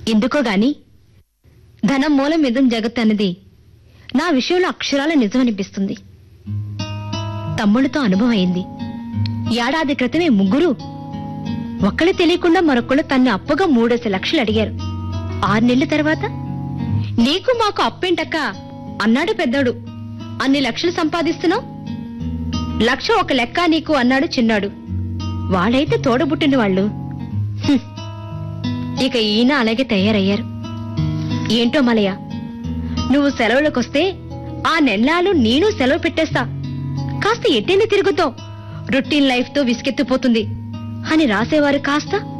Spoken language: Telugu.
ఎందుకో గాని ధనం మూలం మిదం జగత్ అన్నది నా విషయంలో అక్షరాల నిజమనిపిస్తుంది తమ్ముడితో అనుభవం అయింది ఏడాది క్రితమే ముగ్గురు ఒక్కళ్ళు తెలియకుండా మరొకళ్ళు తన్ని అప్పుగా మూడేసి లక్షలు అడిగారు ఆరు నెలల తర్వాత నీకు మాకు అప్పేంటక్క అన్నాడు పెద్దోడు అన్ని లక్షలు సంపాదిస్తున్నావు లక్ష ఒక లెక్క నీకు అన్నాడు చిన్నాడు వాళ్ళైతే తోడబుట్టిన వాళ్ళు హ్మ్. ఇక ఈయన అలాగే తయారయ్యారు ఏంటో మలయ నువ్వు సెలవులకొస్తే ఆ నెల్లాలు నేను సెలవు పెట్టేస్తా కాస్త ఎట్టైనా తిరుగుతావు రొటీన్ లైఫ్ తో విసుకెత్తిపోతుంది అని రాసేవారు కాస్త